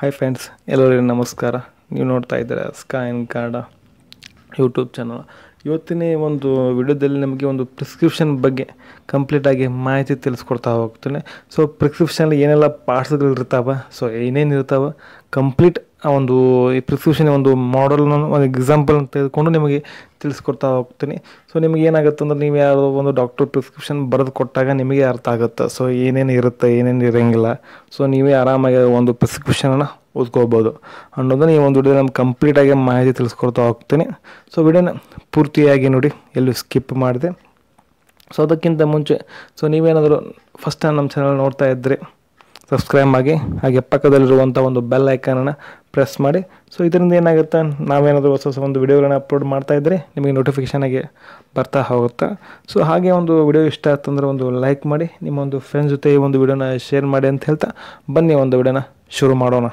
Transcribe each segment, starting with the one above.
hi friends ಎಲ್ಲರಿಗೂ ನಮಸ್ಕಾರ ನೀವು ನೋಡ್ತಾ ಇದ್ದೀರಾ ಸ್ಕೈನ್ ಕನ್ನಡ ಯೂಟ್ಯೂಬ್ ಚಾನಲ್ ಇವತ್ತಿನ ಒಂದು ವಿಡಿಯೋದಲ್ಲಿ ನಮಗೆ ಒಂದು ಪ್ರಿಸ್ಕ್ರಿಪ್ಷನ್ ಬಗ್ಗೆ ಕಂಪ್ಲೀಟಾಗಿ ಮಾಹಿತಿ ತಿಳಿಸ್ಕೊಡ್ತಾ ಹೋಗ್ತೇನೆ ಸೊ ಪ್ರಿಸ್ಕ್ರಿಪ್ಷನಲ್ಲಿ ಏನೆಲ್ಲ ಪಾರ್ಟ್ಸ್ಗಳು ಇರ್ತಾವೆ ಸೊ ಏನೇನು ಇರ್ತಾವೆ ಕಂಪ್ಲೀಟ್ ಆ ಒಂದು ಈ ಪ್ರಿಸ್ಕ್ರಿಪ್ಷನ್ ಒಂದು ಮಾಡಲ್ನ ಒಂದು ಎಕ್ಸಾಂಪಲ್ ತೆಗೆದುಕೊಂಡು ನಿಮಗೆ ತಿಳಿಸ್ಕೊಡ್ತಾ ಹೋಗ್ತೀನಿ ಸೊ ನಿಮಗೆ ಏನಾಗುತ್ತೆ ಅಂದ್ರೆ ನೀವು ಯಾವುದೋ ಒಂದು ಡಾಕ್ಟರ್ ಪ್ರಿಸ್ಕ್ರಿಪ್ಷನ್ ಬರೆದು ಕೊಟ್ಟಾಗ ನಿಮಗೆ ಅರ್ಥ ಆಗುತ್ತೆ ಸೊ ಏನೇನು ಇರುತ್ತೆ ಏನೇನು ಇರೋಂಗಿಲ್ಲ ಸೊ ನೀವೇ ಆರಾಮಾಗಿ ಒಂದು ಪ್ರಿಸ್ಕ್ರಿಪ್ಷನನ್ನು ಓದ್ಕೋಬೋದು ಅನ್ನೋದನ್ನ ಈ ಒಂದು ವಿಡಿಯೋ ನಮ್ಗೆ ಕಂಪ್ಲೀಟಾಗಿ ಮಾಹಿತಿ ತಿಳಿಸ್ಕೊಡ್ತಾ ಹೋಗ್ತೀನಿ ಸೊ ವಿಡಿಯೋನ ಪೂರ್ತಿಯಾಗಿ ನೋಡಿ ಎಲ್ಲೂ ಸ್ಕಿಪ್ ಮಾಡಿದೆ ಸೊ ಅದಕ್ಕಿಂತ ಮುಂಚೆ ಸೊ ನೀವೇನಾದರೂ ಫಸ್ಟ್ ಟೈಮ್ ನಮ್ಮ ಚಾನಲ್ ನೋಡ್ತಾ ಇದ್ದರೆ ಸಬ್ಸ್ಕ್ರೈಬ್ ಆಗಿ ಹಾಗೆ ಪಕ್ಕದಲ್ಲಿರುವಂಥ ಒಂದು ಬೆಲ್ ಐಕಾನನ್ನು ಪ್ರೆಸ್ ಮಾಡಿ ಸೊ ಇದರಿಂದ ಏನಾಗುತ್ತೆ ನಾವೇನಾದರೂ ಹೊಸ ಹೊಸ ಒಂದು ವಿಡಿಯೋಗಳನ್ನ ಅಪ್ಲೋಡ್ ಮಾಡ್ತಾ ಇದ್ದರೆ ನಿಮಗೆ ನೋಟಿಫಿಕೇಷನ್ ಆಗಿ ಬರ್ತಾ ಹೋಗುತ್ತೆ ಸೊ ಹಾಗೆ ಒಂದು ವಿಡಿಯೋ ಇಷ್ಟ ಆಯ್ತಂದ್ರೆ ಒಂದು ಲೈಕ್ ಮಾಡಿ ನಿಮ್ಮ ಒಂದು ಫ್ರೆಂಡ್ಸ್ ಜೊತೆ ಈ ಒಂದು ವಿಡಿಯೋನ ಶೇರ್ ಮಾಡಿ ಅಂತ ಹೇಳ್ತಾ ಬನ್ನಿ ಒಂದು ವಿಡಿಯೋನ ಶುರು ಮಾಡೋಣ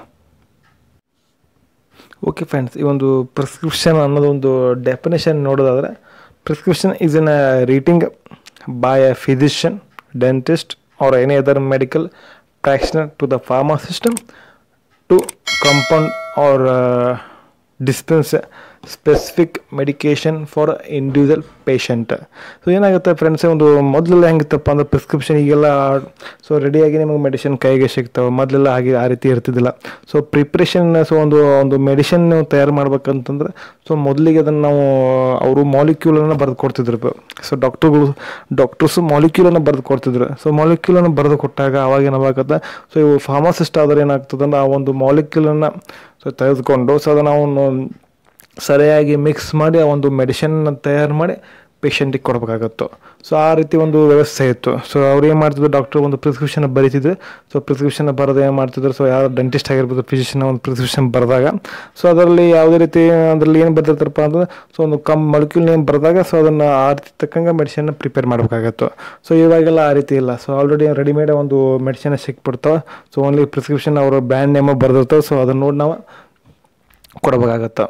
ಓಕೆ ಫ್ರೆಂಡ್ಸ್ ಈ ಒಂದು ಪ್ರಿಸ್ಕ್ರಿಪ್ಷನ್ ಅನ್ನೋದು ಒಂದು ಡೆಫಿನೇಷನ್ ನೋಡೋದಾದರೆ prescription is in a writing by a physician dentist or any other medical practitioner to the pharmacist to compound or uh, dispense specific medication for individual patient so ಏನಾಗುತ್ತೆ friends ಒಂದು ಮೊದಲೆಲ್ಲ ಹೆಂಗಿತ್ತಪ್ಪ ಅಂದ್ರೆ prescription ಈಗೆಲ್ಲ so ರೆಡಿಯಾಗಿ ನಿಮಗೆ medicine ಕೈಗೆ ಸಿಗ್ತಾವೆ ಮೊದಲೆಲ್ಲ ಹಾಗೆ ಆ ರೀತಿ ಇರ್ತಿದ್ದಿಲ್ಲ ಸೊ ಪ್ರಿಪ್ರೇಷನ್ ಸೊ ಒಂದು ಒಂದು ಮೆಡಿಸಿನ್ ತಯಾರು ಮಾಡ್ಬೇಕಂತಂದ್ರೆ ಸೊ ಮೊದಲಿಗೆ ಅದನ್ನು ನಾವು ಅವರು ಮಾಲಿಕ್ಯೂಲನ್ನು ಬರೆದು ಕೊಡ್ತಿದ್ರು ಸೊ ಡಾಕ್ಟರ್ಗಳು ಡಾಕ್ಟರ್ಸು ಮಾಲಿಕ್ಯೂಲನ್ನು ಬರೆದು ಕೊಡ್ತಿದ್ರು ಸೊ ಮಾಲಿಕ್ಯೂಲನ್ನು ಬರೆದು ಕೊಟ್ಟಾಗ ಅವಾಗ ಏನಾಗತ್ತೆ ಸೊ ಇವು ಫಾರ್ಮಸಿಸ್ಟ್ ಆದ್ರೆ ಏನಾಗ್ತದೆ ಅಂದ್ರೆ ಆ ಒಂದು ಮಾಲಿಕ್ಯೂಲನ್ನು ಸೊ ತೆಗೆದುಕೊಂಡು ಸೊ ಅದನ್ನು ಅವನು ಸರಿಯಾಗಿ ಮಿಕ್ಸ್ ಮಾಡಿ ಆ ಒಂದು ಮೆಡಿಸಿನ್ ತಯಾರು ಮಾಡಿ ಪೇಷಂಟಿಗೆ ಕೊಡಬೇಕಾಗತ್ತು ಸೊ ಆ ರೀತಿ ಒಂದು ವ್ಯವಸ್ಥೆ ಇತ್ತು ಸೊ ಅವ್ರು ಏನು ಮಾಡ್ತಿದ್ರು ಡಾಕ್ಟರ್ ಒಂದು ಪ್ರಿಸ್ಕ್ರಿಪ್ಷನ್ ಬರೀತಿದ್ರು ಸೊ ಪ್ರಿಸ್ಕ್ರಿಪ್ಷನ್ ಬರೋದು ಏನು ಮಾಡ್ತಿದ್ರು ಸೊ ಯಾವ ಡೆಂಟಿಸ್ಟ್ ಆಗಿರ್ಬೋದು ಫಿಸಿಷಿಯನ್ ಒಂದು ಪ್ರಿಸ್ಕ್ರಿಪ್ಷನ್ ಬರೆದಾಗ ಸೊ ಅದರಲ್ಲಿ ಯಾವುದೇ ರೀತಿ ಅದರಲ್ಲಿ ಏನು ಬರ್ತಿರ್ತಾರಪ್ಪ ಅಂದ್ರೆ ಸೊ ಒಂದು ಕಮ್ ಮೊಲಿಕ್ಯೂಲ್ ನೇಮ್ ಬರೆದಾಗ ಸೊ ಅದನ್ನು ಆ ರೀತಿ ತಕ್ಕಂಗೆ ಮೆಡಿಸಿನ್ನ ಪ್ರಿಪೇರ್ ಮಾಡಬೇಕಾಗತ್ತು ಸೊ ಇವಾಗೆಲ್ಲ ಆ ರೀತಿ ಇಲ್ಲ ಸೊ ಆಲ್ರೆಡಿ ರೆಡಿಮೇಡ್ ಒಂದು ಮೆಡಿಸಿನ್ ಸಿಕ್ಬಿಡ್ತಾವೆ ಸೊ ಓನ್ಲಿ ಪ್ರಿಸ್ಕ್ರಿಪ್ಷನ್ ಅವರು ಬ್ರ್ಯಾಂಡ್ ನೇಮ ಬರೆದಿರ್ತಾವೆ ಸೊ ಅದನ್ನು ನೋಡಿ ನಾವು ಕೊಡಬೇಕಾಗತ್ತೆ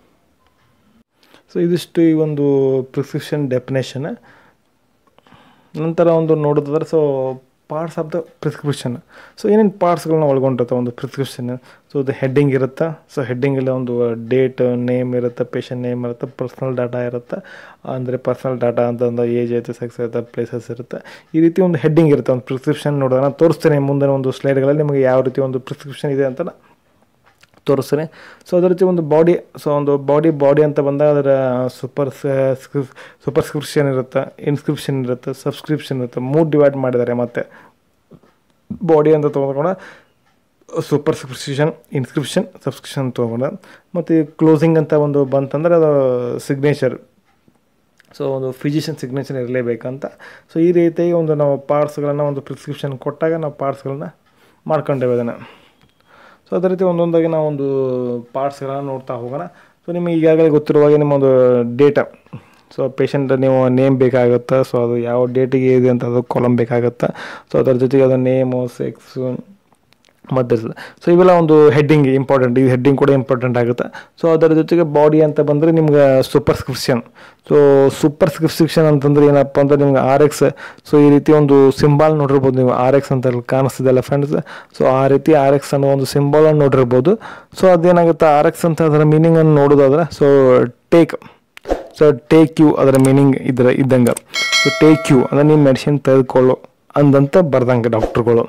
ಸೊ ಇದಿಷ್ಟು ಈ ಒಂದು ಪ್ರಿಸ್ಕ್ರಿಪ್ಷನ್ ಡೆಫಿನೇಷನ್ ನಂತರ ಒಂದು ನೋಡೋದಾದ್ರೆ so parts of the prescription so ಏನೇನು ಪಾರ್ಟ್ಸ್ಗಳನ್ನ ಒಳಗೊಂಡಿರುತ್ತೆ ಒಂದು ಪ್ರಿಸ್ಕ್ರಿಪ್ಷನ್ ಸೊ ಅದು ಹೆಡ್ಡಿಂಗ್ ಇರುತ್ತೆ ಸೊ ಹೆಡ್ಡಿಂಗಲ್ಲಿ ಒಂದು ಡೇಟ್ ನೇಮ್ ಇರುತ್ತೆ ಪೇಷಂಟ್ ನೇಮ್ ಇರುತ್ತೆ ಪರ್ಸ್ನಲ್ ಡಾಟಾ ಇರುತ್ತೆ ಅಂದರೆ ಪರ್ಸ್ನಲ್ ಡಾಟಾ ಅಂತಂದು ಏಜ್ ಐತೆ ಸೆಕ್ಸ್ ಇರುತ್ತೆ ಪ್ಲೇಸಸ್ ಇರುತ್ತೆ ಈ ರೀತಿ ಒಂದು ಹೆಡ್ಡಿಂಗ್ ಇರುತ್ತೆ ಒಂದು ಪ್ರಿಸ್ಕ್ರಿಪ್ಷನ್ ನೋಡೋಣ ನಾನು ತೋರಿಸ್ತೇನೆ ಮುಂದಿನ ಒಂದು ಸ್ಲೈಡ್ಗಳಲ್ಲಿ ನಿಮಗೆ ಯಾವ ರೀತಿ ಒಂದು ಪ್ರಿಸ್ಕ್ರಿಪ್ಷನ್ ಇದೆ ಅಂತ ತೋರಿಸ್ತೀನಿ ಸೊ ಅದೇ ರೀತಿ ಒಂದು ಬಾಡಿ ಸೊ ಒಂದು ಬಾಡಿ ಬಾಡಿ ಅಂತ ಬಂದಾಗ ಅದರ ಸೂಪರ್ ಸೂಪರ್ಸ್ಕ್ರಿಪ್ಷನ್ ಇರುತ್ತೆ ಇನ್ಸ್ಕ್ರಿಪ್ಷನ್ ಇರುತ್ತೆ ಸಬ್ಸ್ಕ್ರಿಪ್ಷನ್ ಇರುತ್ತೆ ಮೂರು ಡಿವೈಡ್ ಮಾಡಿದ್ದಾರೆ ಮತ್ತು ಬಾಡಿ ಅಂತ ತೊಗೊಂಡ್ಕೊಂಡ ಸೂಪರ್ ಸಬ್ಸ್ಕ್ರಿಪ್ಷನ್ ಇನ್ಸ್ಕ್ರಿಪ್ಷನ್ ಸಬ್ಸ್ಕ್ರಿಪ್ಷನ್ ತೊಗೊಂಡ ಮತ್ತು ಕ್ಲೋಸಿಂಗ್ ಅಂತ ಒಂದು ಬಂತಂದ್ರೆ ಅದು ಸಿಗ್ನೇಚರ್ ಸೊ ಒಂದು ಫಿಸಿಷಿಯನ್ ಸಿಗ್ನೇಚರ್ ಇರಲೇಬೇಕಂತ ಸೊ ಈ ರೀತಿ ಒಂದು ನಾವು ಪಾರ್ಟ್ಸ್ಗಳನ್ನು ಒಂದು ಪ್ರಿಸ್ಕ್ರಿಪ್ಷನ್ ಕೊಟ್ಟಾಗ ನಾವು ಪಾರ್ಟ್ಸ್ಗಳನ್ನ ಮಾಡ್ಕೊಂಡೇವೆ ಅದನ್ನು ಸೊ ಅದೇ ರೀತಿ ಒಂದೊಂದಾಗಿ ನಾವು ಒಂದು ಪಾರ್ಟ್ಸ್ಗಳನ್ನು ನೋಡ್ತಾ ಹೋಗೋಣ ಸೊ ನಿಮಗೆ ಈಗಾಗಲೇ ಗೊತ್ತಿರುವಾಗೆ ನಿಮ್ಮೊಂದು ಡೇಟಾ ಸೊ ಪೇಷಂಟ್ ನೀವು ನೇಮ್ ಬೇಕಾಗುತ್ತೆ ಸೊ ಅದು ಯಾವ ಡೇಟಿಗೆ ಇದೆ ಅಂತ ಅದು ಕಾಲಮ್ ಬೇಕಾಗುತ್ತೆ ಸೊ ಅದರ ಜೊತೆಗೆ ಅದು ನೇಮು ಸೆಕ್ಸು ಮತ್ತು ಸೊ ಇವೆಲ್ಲ ಒಂದು ಹೆಡ್ಡಿಂಗ್ ಇಂಪಾರ್ಟೆಂಟ್ ಈ ಹೆಡ್ಡಿಂಗ್ ಕೂಡ ಇಂಪಾರ್ಟೆಂಟ್ ಆಗುತ್ತೆ ಸೊ ಅದರ ಜೊತೆಗೆ ಬಾಡಿ ಅಂತ ಬಂದರೆ ನಿಮ್ಗೆ ಸೂಪರ್ಸ್ಕ್ರಿಪ್ಷನ್ ಸೊ ಸೂಪರ್ಸ್ಕ್ರಿಪ್ಷನ್ ಅಂತಂದ್ರೆ ಏನಪ್ಪ ಅಂದ್ರೆ ನಿಮ್ಗೆ ಆರ್ ಎಕ್ಸ್ ಸೊ ಈ ರೀತಿ ಒಂದು ಸಿಂಬಾಲ್ ನೋಡಿರ್ಬೋದು ನೀವು ಆರ್ ಎಕ್ಸ್ ಅಂತ ಕಾಣಿಸ್ತಿದೆಲ್ಲ ಫ್ರೆಂಡ್ಸ್ ಸೊ ಆ ರೀತಿ ಆರ್ ಎಕ್ಸ್ ಅನ್ನೋ ಒಂದು ಸಿಂಬಾಲನ್ನು ನೋಡಿರ್ಬೋದು ಸೊ ಅದೇನಾಗುತ್ತೆ ಆರ್ ಎಕ್ಸ್ ಅಂತ ಅದರ ಮೀನಿಂಗನ್ನು ನೋಡೋದಾದ್ರೆ so take so take you ಅದರ ಮೀನಿಂಗ್ ಇದ್ರ ಇದ್ದಂಗೆ ಸೊ ಟೇಕ್ ಯು ಅಂದರೆ ನೀವು ಮೆಡಿಸಿನ್ ತೆಗೆದುಕೊಳ್ಳು ಅಂದಂತ ಬರ್ದಂಗೆ ಡಾಕ್ಟ್ರುಗಳು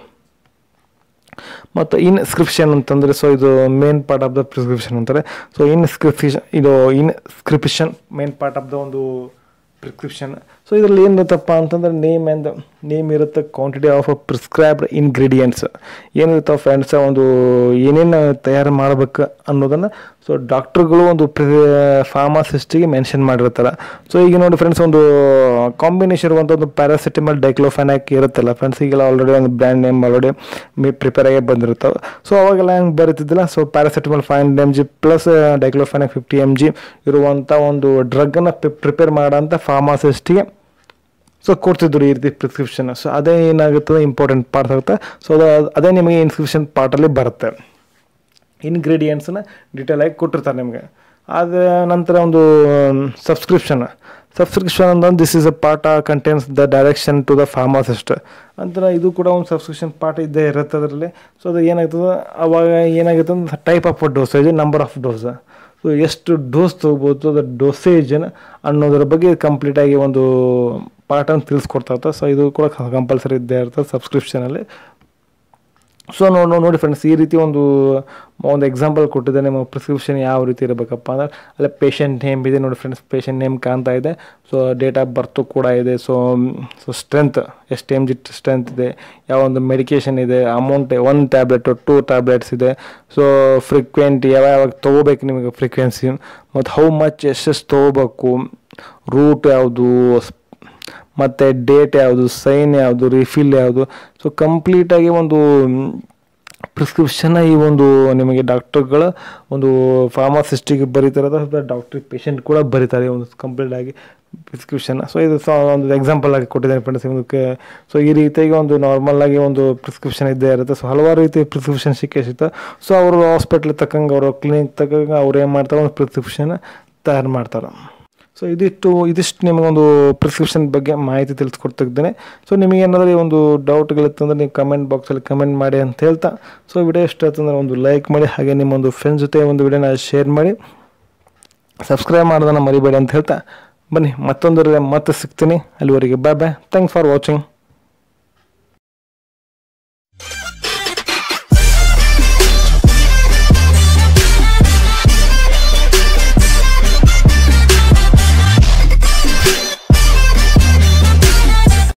ಮತ್ತು ಇನ್ಸ್ಕ್ರಿಪ್ಷನ್ ಅಂತಂದರೆ ಸೊ ಇದು main part of the prescription ಅಂತಾರೆ ಸೊ ಇನ್ಸ್ಕ್ರಿಪ್ಷನ್ ಇದು inscription main part of the ಒಂದು ಪ್ರಿಸ್ಕ್ರಿಪ್ಷನ್ ಸೊ ಇದರಲ್ಲಿ ಏನಿರುತ್ತಪ್ಪ ಅಂತಂದ್ರೆ ನೇಮ್ ಆ್ಯಂಡ್ ನೇಮ್ ಇರುತ್ತೆ ಕ್ವಾಂಟಿಟಿ ಆಫ್ ಪ್ರಿಸ್ಕ್ರೈಬ್ಡ್ ಇನ್ಗ್ರೀಡಿಯೆಂಟ್ಸ್ ಏನಿರುತ್ತೆ ಫ್ರೆಂಡ್ಸ್ ಒಂದು ಏನೇನು ತಯಾರು ಮಾಡ್ಬೇಕು ಅನ್ನೋದನ್ನು ಸೊ ಡಾಕ್ಟ್ರುಗಳು ಒಂದು ಫಾರ್ಮಾಸಿಸ್ಟಿಗೆ ಮೆನ್ಷನ್ ಮಾಡಿರ್ತಾರೆ ಸೊ ಈಗ ನೋಡಿ ಫ್ರೆಂಡ್ಸ್ ಒಂದು ಕಾಂಬಿನೇಷನ್ ಇರುವಂಥ ಒಂದು ಪ್ಯಾರಾಸಿಟಮಲ್ ಡೈಕ್ಲೋಫೆನಾಕ್ ಇರುತ್ತಲ್ಲ ಫ್ರೆಂಡ್ಸ್ ಈಗೆಲ್ಲ ಆಲ್ರೆಡಿ ಒಂದು brand name already may prepare ಆಗಿ ಬಂದಿರ್ತಾವೆ ಸೊ ಅವಾಗೆಲ್ಲ ಹೆಂಗೆ ಬರೀತಿದ್ದಿಲ್ಲ so paracetamol five hundred M G plus diclofenac fifty M G ಇರುವಂಥ ಒಂದು ಡ್ರಗ್ಗನ್ನು ಪ್ರಿಪೇರ್ ಮಾಡೋಂಥ ಫಾರ್ಮಾಸಿಸ್ಟಿಗೆ ಸೊ ಕೊಡ್ತಿದ್ರು ಈ ರೀತಿ ಪ್ರಿಸ್ಕ್ರಿಪ್ಷನ್ ಸೊ ಅದೇ ಏನಾಗುತ್ತದೆ ಇಂಪಾರ್ಟೆಂಟ್ ಪಾರ್ಟ್ ಆಗುತ್ತೆ ಸೊ ಅದು ಅದೇ ನಿಮಗೆ ಇನ್ಸ್ಕ್ರಿಪ್ಷನ್ ಪಾರ್ಟಲ್ಲಿ ಬರುತ್ತೆ ಇನ್ಗ್ರೀಡಿಯೆಂಟ್ಸನ್ನ ಡೀಟೇಲಾಗಿ ಕೊಟ್ಟಿರ್ತಾರೆ ನಿಮಗೆ ಅದ ನಂತರ ಒಂದು ಸಬ್ಸ್ಕ್ರಿಪ್ಷನ್ ಸಬ್ಸ್ಕ್ರಿಪ್ಷನ್ ಅಂದ್ರೆ this is a part contains the direction to the pharmacist ಅಂದ್ರೆ ಇದು ಕೂಡ ಒಂದು ಸಬ್ಸ್ಕ್ರಿಪ್ಷನ್ ಪಾರ್ಟ್ ಇದ್ದೇ ಇರುತ್ತೆ ಅದರಲ್ಲಿ ಸೊ ಅದು ಏನಾಗ್ತದೆ ಅವಾಗ ಏನಾಗುತ್ತೆ ಅಂದ್ರೆ type of dosage number of dose so ಎಷ್ಟು ಡೋಸ್ ತೊಗೋಬೋದು ಅದರ ಡೋಸೇಜ್ ಅನ್ನೋದ್ರ ಬಗ್ಗೆ ಕಂಪ್ಲೀಟಾಗಿ ಒಂದು ಪಾರ್ಟನ್ನು ತಿಳಿಸ್ಕೊಡ್ತಾ ಇರ್ತದೆ ಸೊ ಇದು ಕೂಡ ಕಂಪಲ್ಸರಿ ಇದ್ದೇ ಇರ್ತದೆ ಸಬ್ಸ್ಕ್ರಿಪ್ಷನಲ್ಲಿ ಸೊ ನೋಡಿ ನೋಡಿ ಫ್ರೆಂಡ್ಸ್ ಈ ರೀತಿ ಒಂದು ಒಂದು ಎಕ್ಸಾಂಪಲ್ ಕೊಟ್ಟಿದೆ ನಿಮ್ಮ ಪ್ರಿಸ್ಕ್ರಿಪ್ಷನ್ ಯಾವ ರೀತಿ ಇರಬೇಕಪ್ಪ ಅಂದ್ರೆ ಅಲ್ಲೇ ಪೇಷಂಟ್ ನೇಮ್ ಇದೆ ನೋಡಿ ಫ್ರೆಂಡ್ಸ್ ಪೇಷಂಟ್ ನೇಮ್ ಕಾಣ್ತಾ ಇದೆ ಸೊ ಡೇಟ್ ಆಫ್ ಬರ್ತು ಕೂಡ ಇದೆ ಸೊ ಸೊ ಸ್ಟ್ರೆಂತ್ ಎಷ್ಟು ಎಮ್ ಜಿ ಸ್ಟ್ರೆಂತ್ ಇದೆ ಯಾವ ಒಂದು ಮೆಡಿಕೇಷನ್ ಇದೆ amount one tablet two tablets ಇದೆ ಸೊ ಫ್ರೀಕ್ವೆಂಟ್ ಯಾವ ಯಾವಾಗ ತೊಗೋಬೇಕು ನಿಮಗೆ ಫ್ರೀಕ್ವೆನ್ಸಿ ಮತ್ತು ಹೌ ಮಚ್ ಎಷ್ಟೆಷ್ಟು ತೊಗೋಬೇಕು ರೂಟ್ ಯಾವುದು ಮತ್ತು ಡೇಟ್ ಯಾವುದು ಸೈನ್ ಯಾವುದು ರಿಫಿಲ್ ಯಾವುದು ಸೊ ಕಂಪ್ಲೀಟಾಗಿ ಒಂದು ಪ್ರಿಸ್ಕ್ರಿಪ್ಷನ್ನ ಈ ಒಂದು ನಿಮಗೆ ಡಾಕ್ಟರ್ಗಳ ಒಂದು ಫಾರ್ಮಾಸಿಸ್ಟಿಗೆ ಬರೀತಾರೆ ಡಾಕ್ಟ್ರಿಗೆ ಪೇಷಂಟ್ ಕೂಡ ಬರೀತಾರೆ ಒಂದು ಕಂಪ್ಲೀಟಾಗಿ ಪ್ರಿಸ್ಕ್ರಿಪ್ಷನ್ ಸೊ ಇದು ಸ ಒಂದು ಎಕ್ಸಾಂಪಲ್ ಆಗಿ ಕೊಟ್ಟಿದ್ದೇನೆ ಫ್ರೆಂಡ್ಸ್ ಇದಕ್ಕೆ ಸೊ ಈ ರೀತಿಯಾಗಿ ಒಂದು ನಾರ್ಮಲ್ ಆಗಿ ಒಂದು ಪ್ರಿಸ್ಕ್ರಿಪ್ಷನ್ ಇದ್ದೇ ಇರುತ್ತೆ ಸೊ ಹಲವಾರು ರೀತಿ ಪ್ರಿಸ್ಕ್ರಿಪ್ಷನ್ ಸಿಕ್ಕೇ ಸಿಗ್ತದೆ ಸೊ ಅವರು ಹಾಸ್ಪಿಟ್ಲ್ ತಕ್ಕಂಗೆ ಅವರು ಕ್ಲಿನಿಕ್ ತಕ್ಕಂಗೆ ಅವ್ರು ಏನು ಮಾಡ್ತಾರೆ ಒಂದು ಪ್ರಿಸ್ಕ್ರಿಪ್ಷನ್ ತಯಾರು ಮಾಡ್ತಾರೆ ಸೊ ಇದಿಷ್ಟು ಇದಿಷ್ಟು ನಿಮಗೊಂದು ಪ್ರಿಸ್ಕ್ರಿಪ್ಷನ್ ಬಗ್ಗೆ ಮಾಹಿತಿ ತಿಳಿಸ್ಕೊಡ್ತಿದ್ದೇನೆ ಸೊ ನಿಮಗೆ ಏನಾದರೂ ಒಂದು ಡೌಟ್ಗಳಿತ್ತಂದ್ರೆ ನೀವು ಕಮೆಂಟ್ ಬಾಕ್ಸಲ್ಲಿ ಕಮೆಂಟ್ ಮಾಡಿ ಅಂತ ಹೇಳ್ತಾ ಸೊ ವಿಡಿಯೋ ಇಷ್ಟ ಆಯ್ತಂದ್ರೆ ಒಂದು ಲೈಕ್ ಮಾಡಿ ಹಾಗೆ ನಿಮ್ಮ ಒಂದು ಫ್ರೆಂಡ್ಸ್ ಜೊತೆ ಒಂದು ವಿಡಿಯೋನ ಶೇರ್ ಮಾಡಿ ಸಬ್ಸ್ಕ್ರೈಬ್ ಮಾಡೋದನ್ನು ಮರಿಬೇಡಿ ಅಂತ ಹೇಳ್ತಾ ಬನ್ನಿ ಮತ್ತೊಂದು ಮತ್ತೆ ಸಿಗ್ತೀನಿ ಅಲ್ಲಿವರೆಗೆ bye bye thanks for watching